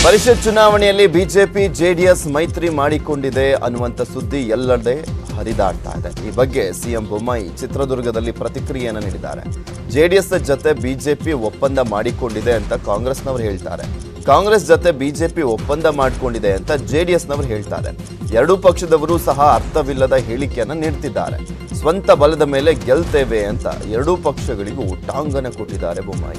ಪರಿಷತ್ ಚುನಾವಣೆಯಲ್ಲಿ BJP JDS ಮೈತ್ರಿ ಮಾಡಿಕೊಂಡಿದೆ ಅನ್ನುವಂಥ ಸುದ್ದಿ ಎಲ್ಲೆಡೆ ಹರಿದಾಡ್ತಾ ಇದೆ ಈ ಬಗ್ಗೆ ಸಿಎಂ ಬೊಮ್ಮಾಯಿ ಚಿತ್ರದುರ್ಗದಲ್ಲಿ ಪ್ರತಿಕ್ರಿಯೆಯನ್ನು ನೀಡಿದ್ದಾರೆ ಜೆಡಿಎಸ್ ಜೊತೆ ಬಿಜೆಪಿ ಒಪ್ಪಂದ ಮಾಡಿಕೊಂಡಿದೆ ಅಂತ ಕಾಂಗ್ರೆಸ್ನವರು ಹೇಳ್ತಾರೆ ಕಾಂಗ್ರೆಸ್ ಜೊತೆ ಬಿಜೆಪಿ ಒಪ್ಪಂದ ಮಾಡಿಕೊಂಡಿದೆ ಅಂತ ಜೆಡಿಎಸ್ನವರು ಹೇಳ್ತಾರೆ ಎರಡೂ ಪಕ್ಷದವರು ಸಹ ಅರ್ಥವಿಲ್ಲದ ಹೇಳಿಕೆಯನ್ನು ನೀಡ್ತಿದ್ದಾರೆ ಸ್ವಂತ ಬಲದ ಮೇಲೆ ಗೆಲ್ತೇವೆ ಅಂತ ಎರಡೂ ಪಕ್ಷಗಳಿಗೂ ಟಾಂಗನ ಕೊಟ್ಟಿದ್ದಾರೆ ಬೊಮ್ಮಾಯಿ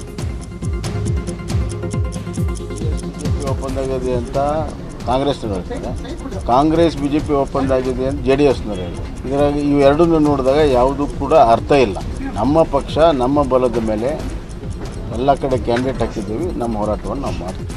ಬಿಜೆಪಿ ಒಪ್ಪಂದ ಆಗಿದೆ ಅಂತ ಕಾಂಗ್ರೆಸ್ನವ್ರು ಹೇಳ್ತಾರೆ ಕಾಂಗ್ರೆಸ್ ಬಿ ಜೆ ಪಿ ಒಪ್ಪಂದ ಆಗಿದೆ ಅಂತ ಜೆ ಡಿ ಎಸ್ನವ್ರು ಹೇಳ್ತಾರೆ ಇದರಾಗಿ ಇವು ಎರಡನ್ನೂ ನೋಡಿದಾಗ ಯಾವುದೂ ಕೂಡ ಅರ್ಥ ಇಲ್ಲ ನಮ್ಮ ಪಕ್ಷ ನಮ್ಮ ಬಲದ ಮೇಲೆ ಎಲ್ಲ ಕಡೆ ಕ್ಯಾಂಡಿಡೇಟ್ ಹಾಕಿದ್ದೀವಿ ನಮ್ಮ ಹೋರಾಟವನ್ನು ನಾವು ಮಾಡ್ತೀವಿ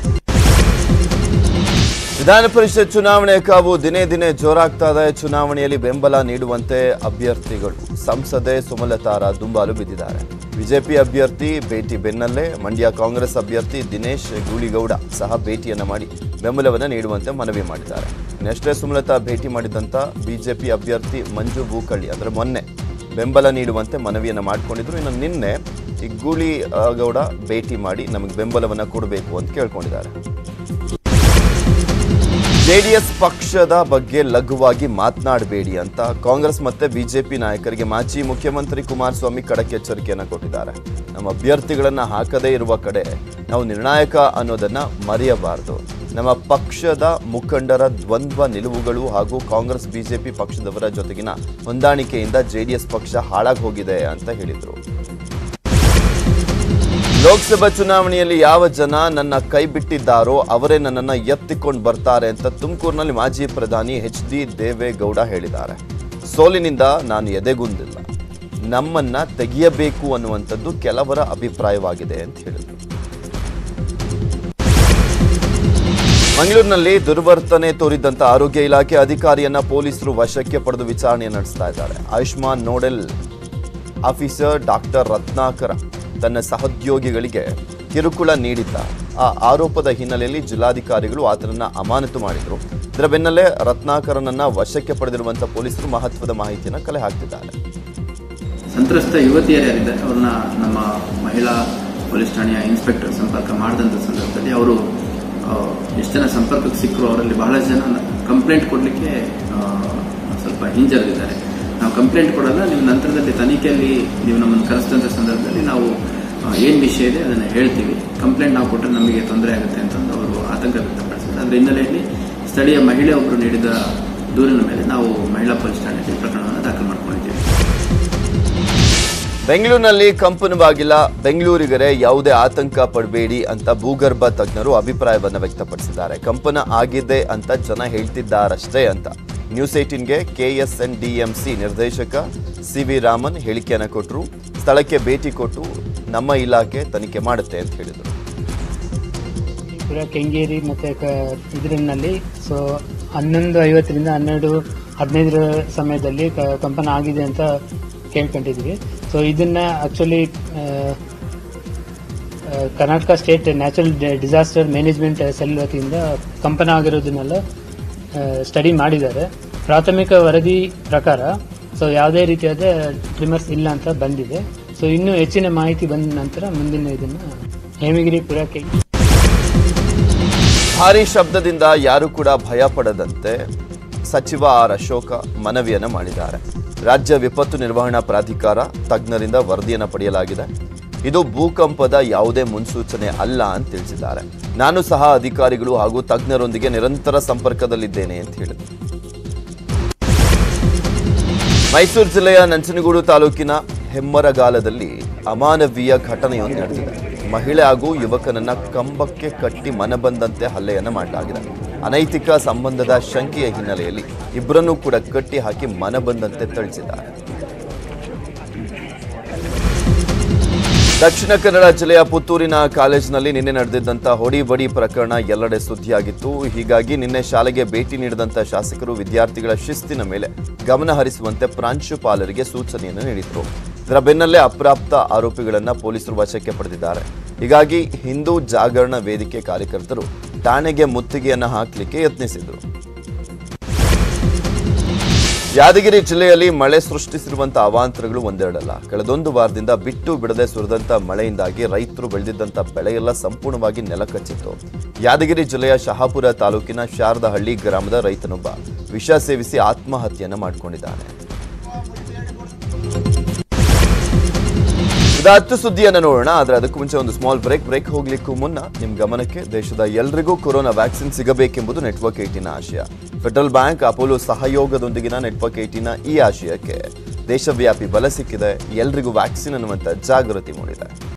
ವಿಧಾನ ಪರಿಷತ್ ಚುನಾವಣೆ ಕಾವು ದಿನೇ ದಿನೇ ಜೋರಾಗ್ತಾ ಇದೆ ಚುನಾವಣೆಯಲ್ಲಿ ಬೆಂಬಲ ನೀಡುವಂತೆ ಅಭ್ಯರ್ಥಿಗಳು ಸಂಸದೆ ಸುಮಲತಾರ ದುಂಬಾಲು ಬಿದ್ದಿದ್ದಾರೆ ಬಿಜೆಪಿ ಅಭ್ಯರ್ಥಿ ಭೇಟಿ ಬೆನ್ನಲ್ಲೇ ಮಂಡ್ಯ ಕಾಂಗ್ರೆಸ್ ಅಭ್ಯರ್ಥಿ ದಿನೇಶ್ ಗೂಳಿಗೌಡ ಸಹ ಭೇಟಿಯನ್ನ ಮಾಡಿ ಬೆಂಬಲವನ್ನು ನೀಡುವಂತೆ ಮನವಿ ಮಾಡಿದ್ದಾರೆ ಇನ್ನಷ್ಟೇ ಸುಮಲತಾ ಭೇಟಿ ಮಾಡಿದಂತ ಬಿಜೆಪಿ ಅಭ್ಯರ್ಥಿ ಮಂಜು ಬೂಕಳ್ಳಿ ಅಂದ್ರೆ ಮೊನ್ನೆ ಬೆಂಬಲ ನೀಡುವಂತೆ ಮನವಿಯನ್ನು ಮಾಡಿಕೊಂಡಿದ್ರು ಇನ್ನು ನಿನ್ನೆ ಈ ಗೂಳಿ ಆ, ಗೌಡ ಭೇಟಿ ಮಾಡಿ ನಮಗೆ ಬೆಂಬಲವನ್ನು ಕೊಡಬೇಕು ಅಂತ ಕೇಳ್ಕೊಂಡಿದ್ದಾರೆ ಜೆಡಿಎಸ್ ಪಕ್ಷದ ಬಗ್ಗೆ ಲಘುವಾಗಿ ಮಾತನಾಡಬೇಡಿ ಅಂತ ಕಾಂಗ್ರೆಸ್ ಮತ್ತೆ ಬಿಜೆಪಿ ನಾಯಕರಿಗೆ ಮಾಜಿ ಮುಖ್ಯಮಂತ್ರಿ ಕುಮಾರಸ್ವಾಮಿ ಖಡಕ್ ಎಚ್ಚರಿಕೆಯನ್ನು ಕೊಟ್ಟಿದ್ದಾರೆ ನಮ್ಮ ಅಭ್ಯರ್ಥಿಗಳನ್ನ ಹಾಕದೇ ಇರುವ ಕಡೆ ನಾವು ನಿರ್ಣಾಯಕ ಅನ್ನೋದನ್ನ ಮರೆಯಬಾರದು ನಮ್ಮ ಪಕ್ಷದ ಮುಖಂಡರ ದ್ವಂದ್ವ ನಿಲುವುಗಳು ಹಾಗೂ ಕಾಂಗ್ರೆಸ್ ಬಿಜೆಪಿ ಪಕ್ಷದವರ ಜೊತೆಗಿನ ಹೊಂದಾಣಿಕೆಯಿಂದ ಜೆಡಿಎಸ್ ಪಕ್ಷ ಹಾಳಾಗಿ ಹೋಗಿದೆ ಅಂತ ಹೇಳಿದರು ಲೋಕಸಭಾ ಚುನಾವಣೆಯಲ್ಲಿ ಯಾವ ಜನ ನನ್ನ ಕೈ ಬಿಟ್ಟಿದ್ದಾರೋ ಅವರೇ ನನ್ನನ್ನು ಎತ್ತಿಕೊಂಡು ಬರ್ತಾರೆ ಅಂತ ತುಮಕೂರಿನಲ್ಲಿ ಮಾಜಿ ಪ್ರಧಾನಿ ಎಚ್ ಡಿ ದೇವೇಗೌಡ ಹೇಳಿದ್ದಾರೆ ಸೋಲಿನಿಂದ ನಾನು ಎದೆಗುಂದಿಲ್ಲ ನಮ್ಮನ್ನ ತೆಗೆಯಬೇಕು ಅನ್ನುವಂಥದ್ದು ಕೆಲವರ ಅಭಿಪ್ರಾಯವಾಗಿದೆ ಅಂತ ಹೇಳಿದರು ಮಂಗಳೂರಿನಲ್ಲಿ ದುರ್ವರ್ತನೆ ತೋರಿದ್ದಂತ ಆರೋಗ್ಯ ಇಲಾಖೆ ಅಧಿಕಾರಿಯನ್ನ ಪೊಲೀಸರು ವಶಕ್ಕೆ ಪಡೆದು ವಿಚಾರಣೆ ನಡೆಸ್ತಾ ಇದ್ದಾರೆ Ayushman nodal officer doctor Ratnakara ತನ್ನ ಸಹೋದ್ಯೋಗಿಗಳಿಗೆ ಕಿರುಕುಳ ನೀಡಿದ್ದ ಆ ಆರೋಪದ ಹಿನ್ನೆಲೆಯಲ್ಲಿ ಜಿಲ್ಲಾಧಿಕಾರಿಗಳು ಆತನನ್ನ ಅಮಾನತು ಮಾಡಿದ್ರು ಇದರ ಬೆನ್ನಲ್ಲೇ ರತ್ನಾಕರನನ್ನ ವಶಕ್ಕೆ ಪಡೆದಿರುವಂತ ಪೊಲೀಸರು ಮಹತ್ವದ ಮಾಹಿತಿಯನ್ನು ಕಲೆ ಹಾಕ್ತಿದ್ದಾರೆ ಸಂತ್ರಸ್ತ ಯುವತಿಯರು ಯಾರಿದ್ದಾರೆ ಅವ್ರನ್ನ ನಮ್ಮ ಮಹಿಳಾ ಪೊಲೀಸ್ ಠಾಣೆಯ ಇನ್ಸ್ಪೆಕ್ಟರ್ ಸಂಪರ್ಕ ಮಾಡಿದಂಥ ಸಂದರ್ಭದಲ್ಲಿ ಅವರು ಎಷ್ಟು ಜನ ಸಂಪರ್ಕಕ್ಕೆ ಸಿಕ್ಕರು ಅವರಲ್ಲಿ ಬಹಳಷ್ಟು ಜನ ಕಂಪ್ಲೇಂಟ್ ಕೊಡಲಿಕ್ಕೆ ಸ್ವಲ್ಪ ಹಿಂಜರಿದಿದ್ದಾರೆ ನಾವು ಕಂಪ್ಲೇಂಟ್ ಕೊಡಲ್ಲ ನೀವು ನಂತರದಲ್ಲಿ ತನಿಖೆಯಲ್ಲಿ ನೀವು ನಮ್ಮನ್ನು ಕರೆಸಿದಂಥ ಸಂದರ್ಭದಲ್ಲಿ ನಾವು ಏನು ವಿಷಯ ಇದೆ ಅದನ್ನು ಹೇಳ್ತೀವಿ ಕಂಪ್ಲೇಂಟ್ ನಾವು ಕೊಟ್ಟರೆ ನಮಗೆ ತೊಂದರೆ ಆಗುತ್ತೆ ಅಂತಂದು ಅವರು ಆತಂಕ ವ್ಯಕ್ತಪಡಿಸಿದ್ದಾರೆ ಅದರ ಹಿನ್ನೆಲೆಯಲ್ಲಿ ಸ್ಥಳೀಯ ಮಹಿಳೆ ಒಬ್ಬರು ನೀಡಿದ ದೂರಿನ ಮೇಲೆ ನಾವು ಮಹಿಳಾ ಪೊಲೀಸ್ ಠಾಣೆಯಲ್ಲಿ ಪ್ರಕರಣವನ್ನು ದಾಖಲು ಮಾಡ್ಕೊಂಡಿದ್ದೀವಿ ಬೆಂಗಳೂರಿನಲ್ಲಿ ಕಂಪನವಾಗಿಲ್ಲ ಬೆಂಗಳೂರಿಗರೇ ಯಾವುದೇ ಆತಂಕ ಪಡಬೇಡಿ ಅಂತ ಭೂಗರ್ಭ ತಜ್ಞರು ಅಭಿಪ್ರಾಯವನ್ನು ವ್ಯಕ್ತಪಡಿಸಿದ್ದಾರೆ ಕಂಪನ ಆಗಿದೆ ಅಂತ ಜನ ಹೇಳ್ತಿದ್ದಾರಷ್ಟೇ ಅಂತ ನ್ಯೂಸ್ ಏಟಿನ್ಗೆ ಕೆಎಸ್ಎನ್ ಡಿಎಂಸಿ ನಿರ್ದೇಶಕ ಸಿ ವಿ ರಾಮನ್ ಹೇಳಿಕೆಯನ್ನು ಕೊಟ್ಟರು ಸ್ಥಳಕ್ಕೆ ಭೇಟಿ ಕೊಟ್ಟು ನಮ್ಮ ಇಲಾಖೆ ತನಿಖೆ ಮಾಡುತ್ತೆ ಅಂತ ಹೇಳಿದರು ಪುರ ಕೆಂಗೇರಿ ಮತ್ತು ಕ ಇದರಲ್ಲಿ ಸೊ ಹನ್ನೊಂದು ಐವತ್ತರಿಂದ ಹನ್ನೆರಡು ಹದಿನೈದರ ಸಮಯದಲ್ಲಿ ಕ ಕಂಪನ ಆಗಿದೆ ಅಂತ ಕೇಳ್ಕೊಂಡಿದ್ವಿ ಸೊ ಇದನ್ನ actually Karnataka state natural disaster management cell ವತಿಯಿಂದ ಕಂಪನ ಆಗಿರೋದನ್ನೆಲ್ಲ ಸ್ಟಡಿ ಮಾಡಿದ್ದಾರೆ ಪ್ರಾಥಮಿಕ ವರದಿ ಪ್ರಕಾರ ಸೊ ಯಾವುದೇ ರೀತಿಯಾದ ಟ್ರಿಮರ್ಸ್ ಇಲ್ಲ ಅಂತ ಬಂದಿದೆ ಸೊ ಇನ್ನೂ ಹೆಚ್ಚಿನ ಮಾಹಿತಿ ಬಂದ ನಂತರ ಮುಂದಿನ ಇದನ್ನ ಹೇಮಗಿರಿ ಪುರಕ್ಕೆ ಭಾರಿ ಶಬ್ದದಿಂದ ಯಾರು ಕೂಡ ಭಯ ಪಡದಂತೆ ಸಚಿವ ಆರ್ ಅಶೋಕ ಮನವಿಯನ್ನು ಮಾಡಿದ್ದಾರೆ ರಾಜ್ಯ ವಿಪತ್ತು ನಿರ್ವಹಣಾ ಪ್ರಾಧಿಕಾರ ತಜ್ಞರಿಂದ ವರದಿಯನ್ನು ಪಡೆಯಲಾಗಿದೆ ಇದು ಭೂಕಂಪದ ಯಾವುದೇ ಮುನ್ಸೂಚನೆ ಅಲ್ಲ ಅಂತ ತಿಳಿಸಿದ್ದಾರೆ ನಾನು ಸಹ ಅಧಿಕಾರಿಗಳು ಹಾಗೂ ತಜ್ಞರೊಂದಿಗೆ ನಿರಂತರ ಸಂಪರ್ಕದಲ್ಲಿದ್ದೇನೆ ಅಂತ ಹೇಳಿದರು ಮೈಸೂರು ಜಿಲ್ಲೆಯ ನಂಜನಗೂಡು ತಾಲೂಕಿನ ಹೆಮ್ಮರಗಾಲದಲ್ಲಿ ಅಮಾನವೀಯ ಘಟನೆಯೊಂದು ನಡೆದಿದೆ ಮಹಿಳೆ ಹಾಗೂ ಯುವಕನನ್ನ ಕಂಬಕ್ಕೆ ಕಟ್ಟಿ ಮನಬಂದಂತೆ ಹಲ್ಲೆಯನ್ನ ಮಾಡಲಾಗಿದೆ ಅನೈತಿಕ ಸಂಬಂಧದ ಶಂಕೆಯ ಹಿನ್ನೆಲೆಯಲ್ಲಿ ಇಬ್ಬರನ್ನೂ ಕೂಡ ಕಟ್ಟಿ ಹಾಕಿ ಮನಬಂದಂತೆ ಥಳಿಸಿದ್ದಾರೆ ದಕ್ಷಿಣ ಕನ್ನಡ ಜಿಲ್ಲೆಯ ಪುತ್ತೂರಿನ ಕಾಲೇಜಿನಲ್ಲಿ ನಿನ್ನೆ ನಡೆದಿದ್ದಂಥ ಹೊಡಿ ಬಡಿ ಪ್ರಕರಣ ಎಲ್ಲೆಡೆ ಸುದ್ದಿಯಾಗಿತ್ತು ಹೀಗಾಗಿ ನಿನ್ನೆ ಶಾಲೆಗೆ ಭೇಟಿ ನೀಡಿದಂಥ ಶಾಸಕರು ವಿದ್ಯಾರ್ಥಿಗಳ ಶಿಸ್ತಿನ ಮೇಲೆ ಗಮನ ಹರಿಸುವಂತೆ ಪ್ರಾಂಶುಪಾಲರಿಗೆ ಸೂಚನೆಯನ್ನು ನೀಡಿದರು ಇದರ ಬೆನ್ನಲ್ಲೇ ಅಪ್ರಾಪ್ತ ಆರೋಪಿಗಳನ್ನ ಪೊಲೀಸರು ವಶಕ್ಕೆ ಪಡೆದಿದ್ದಾರೆ ಹೀಗಾಗಿ ಹಿಂದೂ ಜಾಗರಣ ವೇದಿಕೆ ಕಾರ್ಯಕರ್ತರು ಠಾಣೆಗೆ ಮುತ್ತಿಗೆಯನ್ನು ಹಾಕಲಿಕ್ಕೆ ಯತ್ನಿಸಿದರು ಯಾದಗಿರಿ ಜಿಲ್ಲೆಯಲ್ಲಿ ಮಳೆ ಸೃಷ್ಟಿಸಿರುವಂತಹ ಅವಾಂತರಗಳು ಒಂದೆರಡಲ್ಲ ಕಳೆದೊಂದು ವಾರದಿಂದ ಬಿಟ್ಟು ಬಿಡದೆ ಸುರಿದಂತ ಮಳೆಯಿಂದಾಗಿ ರೈತರು ಬೆಳೆದಿದ್ದಂತ ಬೆಳೆಯೆಲ್ಲ ಸಂಪೂರ್ಣವಾಗಿ ನೆಲಕಚ್ಚಿತ್ತು ಯಾದಗಿರಿ ಜಿಲ್ಲೆಯ ಶಹಾಪುರ ತಾಲೂಕಿನ ಶಾರದಹಳ್ಳಿ ಗ್ರಾಮದ ರೈತನೊಬ್ಬ ವಿಷ ಸೇವಿಸಿ ಆತ್ಮಹತ್ಯೆಯನ್ನ ಮಾಡಿಕೊಂಡಿದ್ದಾನೆ ಇದು ಹತ್ತು ಸುದ್ದಿಯನ್ನು ನೋಡೋಣ ಆದ್ರೆ ಅದಕ್ಕೂ ಮುಂಚೆ ಒಂದು ಸ್ಮಾಲ್ ಬ್ರೇಕ್ ಬ್ರೇಕ್ ಹೋಗ್ಲಿಕ್ಕೂ ಮುನ್ನ ನಿಮ್ ಗಮನಕ್ಕೆ ದೇಶದ ಎಲ್ರಿಗೂ ಕೊರೋನಾ ವ್ಯಾಕ್ಸಿನ್ ಸಿಗಬೇಕೆಂಬುದು ನೆಟ್ವರ್ಕ್ ಏಟಿನ ಆಶಯ ಫೆಡರಲ್ ಬ್ಯಾಂಕ್ ಅಪೋಲೋ ಸಹಯೋಗದೊಂದಿಗಿನ ನೆಟ್ವರ್ಕ್ ಏಟಿನ ಈ ಆಶಯಕ್ಕೆ ದೇಶವ್ಯಾಪಿ ಬಲ ಸಿಕ್ಕಿದೆ ಎಲ್ರಿಗೂ ವ್ಯಾಕ್ಸಿನ್ ಅನ್ನುವಂಥ ಜಾಗೃತಿ ಮೂಡಿದೆ